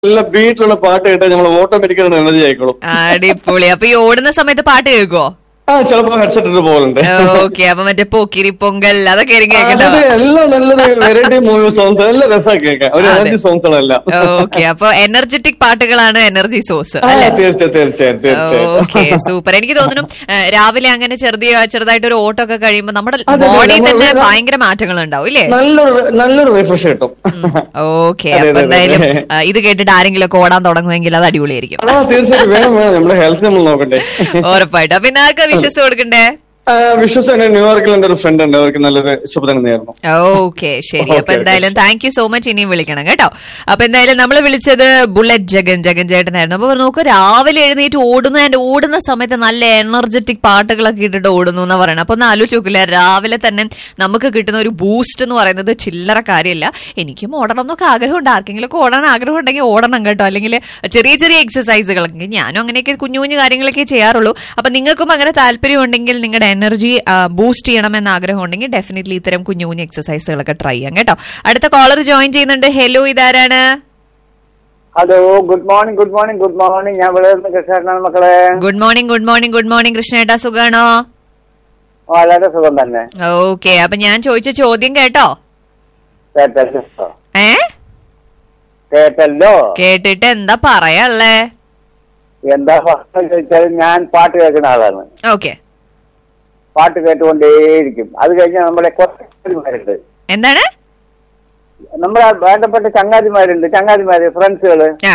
നല്ല ബീറ്റിലുള്ള പാട്ട് കേട്ടാൽ നമ്മൾ ഓട്ടോമാറ്റിക്കായിട്ട് എനർജി ആയിക്കോളും അടിപൊളി അപ്പൊ ഈ ഓടുന്ന സമയത്ത് പാട്ട് കേൾക്കുവോ ആ ചിലപ്പോ ഹെഡ്സെറ്റ് ഇട്ട് പോകലുണ്ട് ഓക്കെ അപ്പൊ മറ്റേ പോക്കിരി പൊങ്കൽ അതൊക്കെ ആയിരിക്കും അതെ, കേൾക്കണ്ടാവുക എല്ലാം നല്ലൊരു വെറൈറ്റി മൂവി സോങ്സ് എല്ലാം രസമാക്കി കേൾക്കാം ഒരു അതെ. എനർജി സോങ്സുകളെല്ലാം ഓക്കെ അപ്പൊ എനർജറ്റിക് പാട്ടുകളാണ് എനർജി സോഴ്സ് ആ അല്ലെ തീർച്ചയായും തീർച്ചയായും തീർച്ചയായും ഓക്കെ സൂപ്പർ എനിക്ക് തോന്നുന്നു ആ, രാവിലെ അങ്ങനെ ചെറിയ ചെറുതായിട്ട് ഒരു ഓട്ടമൊക്കെ കഴിയുമ്പോൾ നമ്മുടെ അതെ, അതെ, ബോഡി നമ്മൾ തന്നെ ഒരു- ഭയങ്കര മാറ്റങ്ങൾ ഉണ്ടാവും ഇല്ലേ നല്ലൊരു നല്ലൊരു റിഫ്രഷ് കിട്ടും ഓക്കെ അതെ, അപ്പൊ അതെ, എന്തായാലും അതെ. ആ, ഇത് കേട്ടിട്ട് ആരെങ്കിലും ഒക്കെ ഓടാൻ തുടങ്ങുമെങ്കിൽ അത് അടിപൊളിയായിരിക്കും ആ തീർച്ചയായിട്ടും വേണം വേണം നമ്മുടെ ഹെൽത്ത് നമ്മൾ നോക്കണ്ടേ ഉറപ്പായിട്ടും അപ്പൊ ഇന്ന് ആർക്കാ വിശ്വസ് കൊടുക്കണ്ടേ ആ, വിശ്വസ് ന്യൂയോർക്കിൽ എന്റെ ഒരു ഫ്രണ്ട് ഉണ്ട് അവർക്ക് നല്ലൊരു ശുഭദിനം നേർന്നു ഓക്കെ ശരി Okay, അപ്പൊ okay. എന്തായാലും താങ്ക് യു സോ മച്ച് ഇനിയും വിളിക്കണം കേട്ടോ അപ്പൊ എന്തായാലും നമ്മൾ വിളിച്ചത് ബുള്ളറ്റ് ജഗൻ ജഗൻ ചേട്ടനായിരുന്നു അപ്പൊ നോക്ക് രാവിലെ എഴുന്നേറ്റ് ഓടുന്ന ആൻഡ് ഓടുന്ന സമയത്ത് നല്ല എനർജറ്റിക് പാട്ടുകളൊക്കെ ഇട്ടിട്ട് ഓടുന്നു എന്ന് പറയണം അപ്പൊ ഒന്ന് ആലോചിച്ച് നോക്കില്ല രാവിലെ തന്നെ നമുക്ക് കിട്ടുന്ന ഒരു ബൂസ്റ്റ് എന്ന് പറയുന്നത് ചില്ലറ കാര്യമില്ല എനിക്കും ഓടണം എന്നൊക്കെ ആഗ്രഹമുണ്ട് ആർക്കെങ്കിലും ഒക്കെ ഓടാൻ ആഗ്രഹം ഉണ്ടെങ്കിൽ ഓടണം കേട്ടോ അല്ലെങ്കിൽ ചെറിയ ചെറിയ എക്സസൈസുകളൊക്കെ ഞാനും അങ്ങനെയൊക്കെ കുഞ്ഞു കുഞ്ഞു കാര്യങ്ങളൊക്കെ ചെയ്യാറുള്ളൂ അപ്പൊ നിങ്ങൾക്കും അങ്ങനെ താല്പര്യം ഉണ്ടെങ്കിൽ നിങ്ങളുടെ എനർജി ബൂസ്റ്റ് ചെയ്യണമെന്ന് ആഗ്രഹം ഉണ്ടെങ്കിൽ ഡെഫിനറ്റ്ലി ഇത്തരം കുഞ്ഞു കുഞ്ഞു എക്സസൈസുകളൊക്കെ ട്രൈ ചെയ്യാം കേട്ടോ അടുത്ത കോളർ ജോയിൻ ചെയ്യുന്നുണ്ട് ഹലോ ഇതാരാണ് hello good morning good morning good morning ഞാൻ ഇവിടെ നിന്ന് കൃഷ്ണനാണ് മക്കളെ good morning good morning good morning കൃഷ്ണേട്ടാ സുഖാണോ വളരെ സുഖം തന്നെ ഓക്കെ അപ്പൊ ഞാൻ ചോദിച്ച ചോദ്യം കേട്ടോ കേട്ടല്ലോ ഏ കേട്ടല്ലോ കേട്ടിട്ട് എന്താ പറയാള്ളേ എന്താ പ്രശ്നം ചോദിച്ചാൽ ഞാൻ പാട്ട് കേൾക്കുന്ന ആളാണ് ഓക്കെ പാട്ട് കേട്ടുകൊണ്ടേയിരിക്കും അത് കഴിഞ്ഞാൽ നമ്മുടെ കുറച്ച് ചങ്ങാതിമാരുണ്ട് എന്താണ് നമ്മുടെ വേണ്ടപ്പെട്ട ചങ്ങാതിമാരുണ്ട് ചങ്ങാതിമാര് ഫ്രണ്ട്സുകള് ആ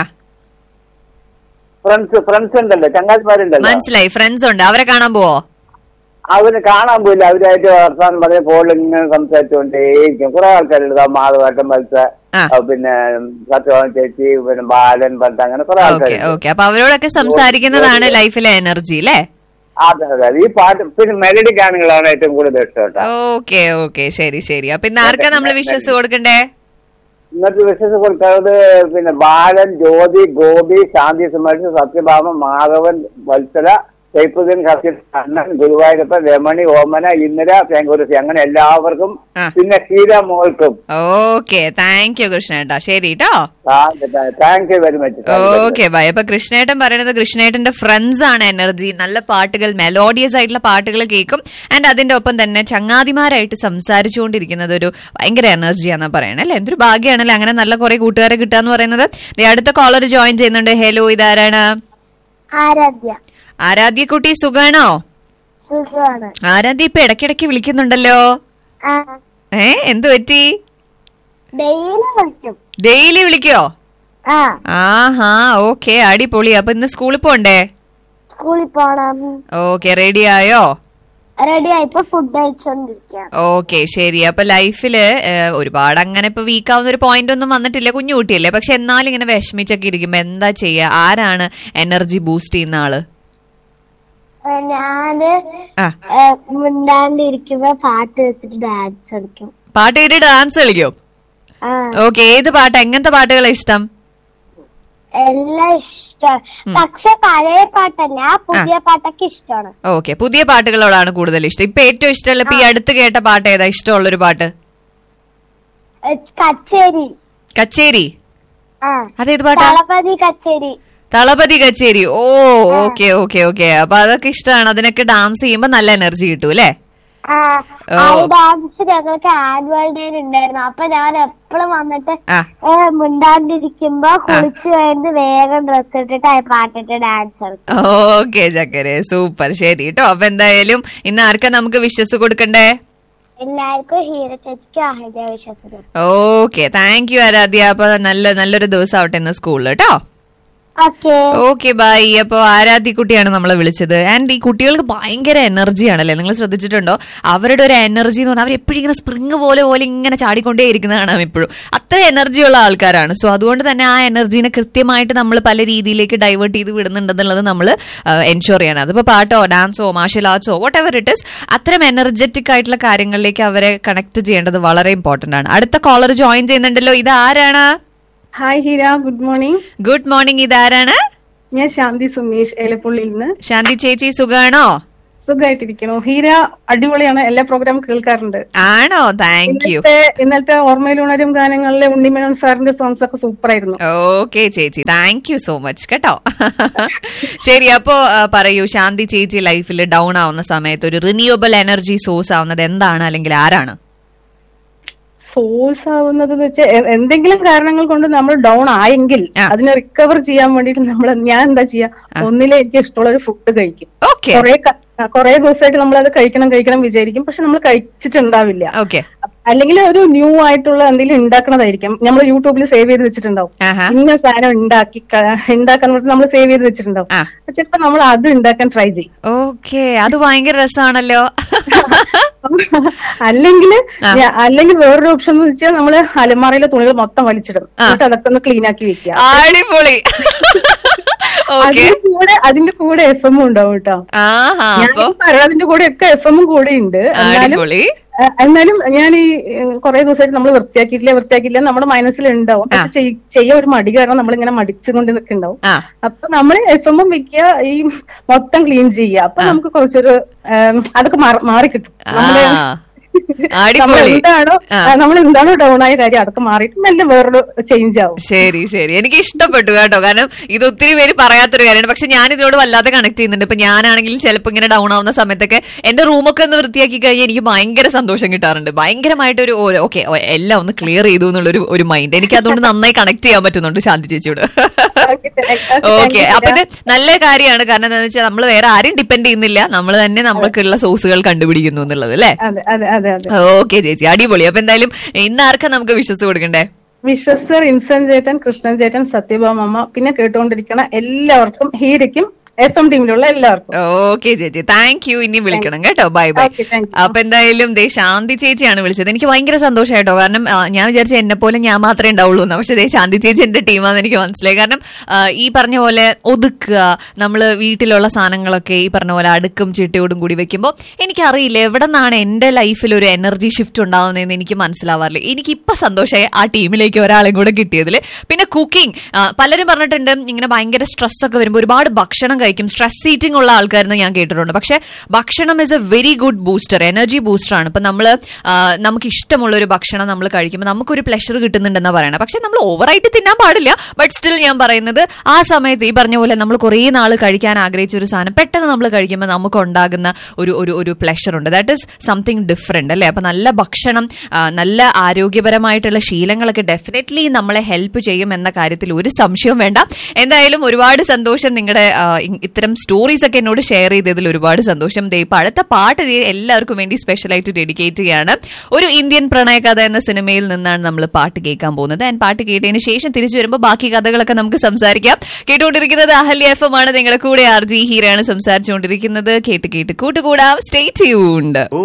ഫ്രണ്ട്സ് ഫ്രണ്ട്സ് ഉണ്ടല്ലോ ചങ്ങാതിമാരുണ്ടല്ലോ മനസ്സിലായി ഫ്രണ്ട്സ് ഉണ്ട് അവരെ കാണാൻ പോവോ അവര് കാണാൻ പോയില്ല അവരായിട്ട് വർത്താനം പറഞ്ഞ ഫോണിൽ ഇങ്ങനെ സംസാരിച്ചുകൊണ്ടേയിരിക്കും കുറെ ആൾക്കാരുണ്ട് ആ മാധവേട്ടൻ മത്സ ആ. പിന്നെ സത്യഭാമൻ ചേച്ചി പിന്നെ ബാലൻ ഭട്ട് അങ്ങനെ കുറെ ഓക്കെ ആൾക്കാരുണ്ട് ഓക്കെ അപ്പൊ അവരോടൊക്കെ സംസാരിക്കുന്നതാണ് ലൈഫിലെ എനർജി അല്ലേ അതെ അതെ ഈ പാട്ട് പിന്നെ മെലഡി ഗാനങ്ങളാണ് ഏറ്റവും കൂടുതൽ ഇഷ്ടം കേട്ടോ ഓക്കെ ഓക്കെ ശരി ശരി അപ്പൊ ഇന്ന് ആർക്കാ നമ്മൾ വിശ്വസ് കൊടുക്കണ്ടേ ഇന്നത്തെ വിശ്വസ് കൊടുക്കുന്നത് പിന്നെ ബാലൻ ജ്യോതി ഗോപി ശാന്തി സുമേഷ് സത്യഭാമ മാധവൻ വത്സല സൈഫുദ്ദീൻ ഹസീൻ അണ്ണൻ ഗുരുവായൂരപ്പൻ രമണി ഓമന ഇന്ദിര തേങ്കുരുസി അങ്ങനെ എല്ലാവർക്കും ആ. പിന്നെ ഷീല മോൾക്കും ഓക്കെ താങ്ക് യു കൃഷ്ണേട്ടാ ശരി കേട്ടോ thank you very much okay bye അപ്പൊ കൃഷ്ണേട്ടൻ പറയുന്നത് കൃഷ്ണേട്ടന്റെ ഫ്രണ്ട്സ് ആണ് എനർജി നല്ല പാട്ടുകൾ മെലോഡിയസ് ആയിട്ടുള്ള പാട്ടുകൾ കേൾക്കും ആൻഡ് അതിന്റെ ഒപ്പം തന്നെ ചങ്ങാതിമാരായിട്ട് സംസാരിച്ചുകൊണ്ടിരിക്കുന്നത് ഒരു ഭയങ്കര എനർജിയാന്നാ പറയണേ അല്ലെ എന്തൊരു ഭാഗ്യമാണല്ലേ അങ്ങനെ നല്ല കുറെ കൂട്ടുകാരെ കിട്ടാന്ന് പറയുന്നത് ദേ അടുത്ത കോളർ ജോയിൻ ചെയ്യുന്നുണ്ട് ഹലോ ഇതാരാണ് ആരാധ്യ ആരാധ്യക്കുട്ടി സുഖാണോ സുഖമാണ് ആരാധ്യ ഇപ്പൊ ഇടയ്ക്കിടയ്ക്ക് വിളിക്കുന്നുണ്ടല്ലോ ആ ഏ എന്ത് പറ്റി ഡെയിലി വിളിക്കും ഡെയിലി വിളിക്കോ ആ ആഹാ ഓക്കെ അടിപൊളി അപ്പൊ ഇന്ന് സ്കൂളിൽ പോണ്ടേ സ്കൂളിൽ പോണം ഓക്കെ റെഡി ആയോ റെഡിയായി ഇപ്പൊ ഫുഡ് അയച്ചോണ്ടിരിക്കാം ഓക്കെ ശരി അപ്പൊ ലൈഫില് ഏഹ്, ഒരുപാട് അങ്ങനെ ഇപ്പൊ വീക്ക് ആവുന്ന ഒരു പോയിന്റ് ഒന്നും വന്നിട്ടില്ല കുഞ്ഞു കുട്ടിയല്ലേ പക്ഷെ എന്നാലും ഇങ്ങനെ വിഷമിച്ചൊക്കെ ഇരിക്കുമ്പോ എന്താ ചെയ്യാ ആരാണ് എനർജി ബൂസ്റ്റ് ചെയ്യുന്ന ആള് ഞാന് ആ ഏ, മിണ്ടാണ്ടിരിക്കുമ്പോ പാട്ട് വെച്ചിട്ട് ഡാൻസ് കളിക്കും പാട്ട് കേട്ട് ഡാൻസ് കളിക്കും ആ ഓക്കെ ഏത് പാട്ട് എങ്ങനത്തെ പാട്ടുകളാ ഇഷ്ടം എല്ലാം ഇഷ്ടമാണ് പക്ഷെ പഴയ പാട്ടല്ല പുതിയ പാട്ടൊക്കെ ഇഷ്ടമാണ് ഓക്കെ പുതിയ പാട്ടുകളോടാണ് കൂടുതൽ ഇഷ്ടം ഇപ്പൊ ഏറ്റവും ഇഷ്ടമുള്ള ഇപ്പൊ ഈ അടുത്ത് കേട്ട പാട്ട് ഏതാ ഇഷ്ടമുള്ള ഒരു പാട്ട് ഏ, കച്ചേരി കച്ചേരി ആ അതേത് പാട്ടാ തളപതി കച്ചേരി തളപതി കച്ചേരി ഓ ഓക്കെ ഓക്കെ ഓക്കെ അപ്പൊ അതൊക്കെ ഇഷ്ടമാണ് അതിനൊക്കെ ഡാൻസ് ചെയ്യുമ്പോ നല്ല എനർജി കിട്ടും അല്ലേ ആ ഓ. ആ ഡാൻസ് ഞങ്ങൾക്ക് ആനുവൽ ഡേ ഉണ്ടായിരുന്നു അപ്പൊ ഞാൻ എപ്പോഴും വന്നിട്ട് ആ ഏ, മിണ്ടാണ്ടിരിക്കുമ്പോ കുളിച്ച് കഴിഞ്ഞ് വേഗം ഡ്രസ് ഇട്ടിട്ട് ആ പാട്ടിട്ട് ഡാൻസ് കളിക്കും ഓക്കെ ചക്കരെ സൂപ്പർ ശരി കേട്ടോ അപ്പൊ എന്തായാലും ഇന്ന് ആർക്കാ നമുക്ക് വിശ്വസ് കൊടുക്കണ്ടേ എല്ലാവർക്കും ഹീറ ചേച്ചിക്ക് ആഹിത വിശ്വസം ഓക്കെ താങ്ക് യു ആരാധ്യ അപ്പൊ നല്ല നല്ലൊരു ദിവസം ആവട്ടെ ഇന്ന് സ്കൂളിൽ കേട്ടോ ഓക്കെ ഓക്കെ ബൈ അപ്പൊ ആരാധ്യക്കുട്ടിയാണ് നമ്മളെ വിളിച്ചത് ആൻഡ് ഈ കുട്ടികൾക്ക് ഭയങ്കര എനർജിയാണല്ലേ നിങ്ങൾ ശ്രദ്ധിച്ചിട്ടുണ്ടോ അവരുടെ ഒരു എനർജി എന്ന് പറഞ്ഞാൽ അവർ എപ്പോഴും ഇങ്ങനെ സ്പ്രിങ് പോലെ പോലെ ഇങ്ങനെ ചാടിക്കൊണ്ടേ ഇരിക്കുന്നതാണ് എപ്പോഴും അത്ര എനർജി ഉള്ള ആൾക്കാരാണ് സോ അതുകൊണ്ട് തന്നെ ആ എനർജീനെ കൃത്യമായിട്ട് നമ്മൾ പല രീതിയിലേക്ക് ഡൈവേർട്ട് ചെയ്ത് വിടുന്നുണ്ടെന്നുള്ളത് നമ്മൾ എൻഷുർ ചെയ്യണം അതിപ്പോ പാട്ടോ ഡാൻസോ മാർഷ്യൽ ആർട്സോ വട്ട് എവർ ഇറ്റ് ഇസ് അത്തരം എനർജറ്റിക് ആയിട്ടുള്ള കാര്യങ്ങളിലേക്ക് അവരെ കണക്ട് ചെയ്യേണ്ടത് വളരെ ഇമ്പോർട്ടന്റ് ആണ് അടുത്ത കോളർ ജോയിൻ ചെയ്യുന്നുണ്ടല്ലോ ഇത് ആരാണ് hi Heera good morning good morning ഇതാരാണ് ഞാൻ ശാന്തി സുമേഷ് ഏലപ്പുള്ളിയിൽ നിന്ന് ശാന്തി ചേച്ചി സുഖാണോ സുഖമായിട്ടിരിക്കുന്നു ഹീര അടിപൊളിയാണ് എല്ലാ പ്രോഗ്രാം കേൾക്കാറുണ്ട് ആണോ താങ്ക് യു ഇന്നത്തെ ഇന്നലത്തെ ഓർമ്മയിലുണരും ഗാനങ്ങളിലെ ഉണ്ണിമേനോൻ സാറിന്റെ സോങ്സ് ഒക്കെ സൂപ്പർ ആയിരുന്നു ഓക്കെ ചേച്ചി താങ്ക് യു സോ മച്ച് കേട്ടോ ശരി അപ്പോ ആ, പറയൂ ശാന്തി ചേച്ചി ലൈഫിൽ ഡൗൺ ആവുന്ന സമയത്ത് ഒരു റിന്യൂവബിൾ എനർജി സോഴ്സ് ആവുന്നത് എന്താണ് അല്ലെങ്കിൽ ആരാണ് സോഴ്സ് ആവുന്നത് വെച്ചാൽ എന്തെങ്കിലും കാരണങ്ങൾ കൊണ്ട് നമ്മൾ ഡൗൺ ആയെങ്കിൽ ആ. അതിനെ റിക്കവർ ചെയ്യാൻ വേണ്ടിട്ട് നമ്മൾ ഞാൻ എന്താ ചെയ്യാ ഒന്നിലെ എനിക്ക് ഇഷ്ടമുള്ള ഒരു ഫുഡ് കഴിക്കും ഓക്കെ കുറെ കുറെ ദിവസമായിട്ട് നമ്മൾ അത് കഴിക്കണം കഴിക്കണം വിചാരിക്കും പക്ഷെ നമ്മൾ കഴിച്ചിട്ടുണ്ടാവില്ല ഓക്കെ അല്ലെങ്കിൽ ഒരു ന്യൂ ആയിട്ടുള്ള എന്തെങ്കിലും ഉണ്ടാക്കണതായിരിക്കും നമ്മൾ യൂട്യൂബിൽ സേവ് ചെയ്ത് വെച്ചിട്ടുണ്ടാവും ആഹാ ഇന്ന സാധനം ഉണ്ടാക്കി ക- ഉണ്ടാക്കാൻ വേണ്ടി നമ്മൾ സേവ് ചെയ്ത് വെച്ചിട്ടുണ്ടാവും ആ. ചിലപ്പോ നമ്മൾ അത് ഉണ്ടാക്കാൻ ട്രൈ ചെയ്യും ഓക്കെ അത് ഭയങ്കര രസമാണല്ലോ അല്ലെങ്കിൽ അല്ലെങ്കിൽ വേറൊരു ഓപ്ഷൻ എന്ന് വെച്ചാൽ നമ്മള് അലമാറയിലെ തുണികൾ മൊത്തം വലിച്ചിടും എന്നിട്ട് അതൊക്കെ ഒന്ന് ക്ലീൻ ആക്കി വെക്കുക അടിപൊളി ഓക്കെ അതിന്റെ കൂടെ അതിന്റെ കൂടെ എഫ് എമ്മും ഉണ്ടാവും കേട്ടോ ആഹാ ഞാൻ അപ്പൊ അതിന്റെ കൂടെ ഒക്കെ എഫ് എമ്മും കൂടെ ഉണ്ട് എന്നാലും അടിപൊളി ആ, എന്നാലും ഞാൻ ഈ കുറെ ദിവസമായിട്ട് നമ്മൾ വൃത്തിയാക്കിയിട്ടില്ല വൃത്തിയാക്കിയില്ല നമ്മുടെ മനസ്സിൽ ഉണ്ടാവും പക്ഷെ ചെയ്- ചെയ്യാൻ ഒരു മടി കാരണം നമ്മൾ ഇങ്ങനെ മടിച്ചുകൊണ്ട് നിൽക്കുന്നുണ്ടാവും ആ അപ്പൊ നമ്മൾ എഫ് എമ്മും വെക്കുക ഈ മൊത്തം ക്ലീൻ ചെയ്യുക അപ്പൊ നമുക്ക് കുറച്ചൊരു ഉം, അതൊക്കെ മാറി- മാറിക്കിട്ടും നമ്മള് ആ നമ്മൾ അടിപൊളി എന്താണോ ആ. നമ്മൾ എന്താണോ ഡൗൺ ആയ കാര്യം അതൊക്കെ മാറിയിട്ട് മെല്ലെ വേറൊരു ചേഞ്ച് ആവും ശരി ശരി എനിക്ക് ഇഷ്ടപ്പെട്ടു കേട്ടോ കാരണം ഇത് ഒത്തിരി പേര് പറയാത്തൊരു കാര്യമാണ് പക്ഷെ ഞാൻ ഇതിനോട് വല്ലാതെ കണക്ട് ചെയ്യുന്നുണ്ട് ഇപ്പൊ ഞാനാണെങ്കിൽ ചിലപ്പോൾ ഇങ്ങനെ ഡൗൺ ആവുന്ന സമയത്തൊക്കെ എന്റെ റൂമൊക്കെ ഒന്ന് വൃത്തിയാക്കി കഴിഞ്ഞാൽ എനിക്ക് ഭയങ്കര സന്തോഷം കിട്ടാറുണ്ട് ഭയങ്കരമായിട്ടൊരു ഓക്കെ എല്ലാം ഒന്ന് ക്ലിയർ ചെയ്തു എന്നുള്ളൊരു ഒരു മൈൻഡ് എനിക്ക് അതുകൊണ്ട് നന്നായി കണക്ട് ചെയ്യാൻ പറ്റുന്നുണ്ട് ശാന്തി ചേച്ചിയോട് Okay, thank- okay, thank okay you, അപ്പൊ ഇത് Hira. നല്ല കാര്യമാണ് കാരണം എന്താണെന്ന് വെച്ചാൽ നമ്മൾ വേറെ ആരും ഡിപ്പെൻഡ് ചെയ്യുന്നില്ല നമ്മൾ തന്നെ നമുക്കുള്ള സോഴ്സുകൾ കണ്ടുപിടിക്കുന്നു എന്നുള്ളത് അല്ലേ അതെ അതെ അതെ അതെ ഓക്കെ ചേച്ചി അടിപൊളി അപ്പൊ എന്തായാലും ഇന്ന് ആർക്കാ നമുക്ക് വിശ്വസ് കൊടുക്കണ്ടേ വിശ്വസർ ഇൻസൻ ചേട്ടൻ കൃഷ്ണൻ ചേട്ടൻ സത്യഭാമ അമ്മ പിന്നെ കേട്ടുകൊണ്ടിരിക്കണ എല്ലാവർക്കും ഹീരയ്ക്കും എഫ് എം ടീമിലുള്ള എല്ലാവർക്കും ഓക്കെ ചേച്ചി താങ്ക് യു ഇനി വിളിക്കണം കേട്ടോ bye bye Okay, thank you. അപ്പൊ എന്തായാലും ദേ ശാന്തി ചേച്ചിയാണ് വിളിച്ചത് എനിക്ക് ഭയങ്കര സന്തോഷമായിട്ടോ കാരണം ആ, ഞാൻ വിചാരിച്ച എന്നെ പോലെ ഞാൻ മാത്രമേ ഉണ്ടാവുള്ളൂ എന്ന് പക്ഷെ ദേ ശാന്തി ചേച്ചി എന്റെ ടീമാന്ന് എനിക്ക് മനസ്സിലായി കാരണം ആ, ഈ പറഞ്ഞ പോലെ ഒതുക്കുക നമ്മള് വീട്ടിലുള്ള സാധനങ്ങളൊക്കെ ഈ പറഞ്ഞ പോലെ അടുക്കും ചിട്ടയോടും കൂടി വെക്കുമ്പോൾ എനിക്കറിയില്ല എവിടെ നിന്നാണ് എന്റെ ലൈഫിൽ ഒരു എനർജി ഷിഫ്റ്റ് ഉണ്ടാവുന്നതെന്ന് എനിക്ക് മനസ്സിലാവാറില്ല എനിക്ക് ഇപ്പൊ സന്തോഷമായി ആ ടീമിലേക്ക് ഒരാളെ കൂടെ കിട്ടിയതിൽ പിന്നെ കുക്കിംഗ് പലരും പറഞ്ഞിട്ടുണ്ട് ഇങ്ങനെ ഭയങ്കര സ്ട്രെസ് ഒക്കെ വരുമ്പോൾ ഒരുപാട് ഭക്ഷണം കഴിക്കും സ്ട്രെസ് ഈറ്റിംഗ് ഉള്ള ആൾക്കാരെന്ന് ഞാൻ കേട്ടിട്ടുണ്ട് പക്ഷെ ഭക്ഷണം is a very good booster energy booster ആണ് ഇപ്പൊ നമ്മൾ നമുക്ക് ഇഷ്ടമുള്ള ഒരു ഭക്ഷണം നമ്മൾ കഴിക്കുമ്പോൾ നമുക്കൊരു പ്ലഷർ കിട്ടുന്നുണ്ടെന്നാ പറയണം പക്ഷെ നമ്മൾ ഓവറായിട്ട് തിന്നാൻ പാടില്ല ബട്ട് സ്റ്റിൽ ഞാൻ പറയുന്നത് ആ സമയത്ത് ഈ പറഞ്ഞ പോലെ നമ്മൾ കുറേ നാൾ കഴിക്കാൻ ആഗ്രഹിച്ച ഒരു സാധനം പെട്ടെന്ന് നമ്മൾ കഴിക്കുമ്പോൾ നമുക്ക് ഉണ്ടാകുന്ന ഒരു ഒരു ഒരു പ്ലഷർ ഉണ്ട് ദാറ്റ് ഇസ് സംതിങ് ഡിഫറെന്റ് അല്ലേ അപ്പൊ നല്ല ഭക്ഷണം ആ, നല്ല ആരോഗ്യപരമായിട്ടുള്ള ശീലങ്ങളൊക്കെ ഡെഫിനറ്റ്ലി നമ്മളെ ഹെൽപ്പ് ചെയ്യും എന്ന കാര്യത്തിൽ ഒരു സംശയവും വേണ്ട എന്തായാലും ഒരുപാട് സന്തോഷം നിങ്ങളുടെ ആ, ഇ- ഇത്തരം സ്റ്റോറീസ് ഒക്കെ എന്നോട് ഷെയർ ചെയ്തതിൽ ഒരുപാട് സന്തോഷം ദേ ഇപ്പൊ അടുത്ത പാട്ട് ദേ എല്ലാവർക്കും വേണ്ടി സ്പെഷ്യലായിട്ട് ഡെഡിക്കേറ്റ് ചെയ്യാണ് ഒരു ഇന്ത്യൻ പ്രണയകഥ എന്ന സിനിമയിൽ നിന്നാണ് നമ്മൾ പാട്ട് കേൾക്കാൻ പോകുന്നത് ആൻഡ് പാട്ട് കേട്ടതിന് ശേഷം തിരിച്ചു വരുമ്പോൾ ബാക്കി കഥകളൊക്കെ നമുക്ക് സംസാരിക്കാം കേട്ടുകൊണ്ടിരിക്കുന്നത് അഹല്യ എഫ് എം ആണ് നിങ്ങളുടെ കൂടെ ആർ ജി ഹീരയാണ് സംസാരിച്ചുകൊണ്ടിരിക്കുന്നത് കേട്ട് കേട്ട് കൂട്ടുകൂടാം സ്റ്റേ ട്യൂൺഡ്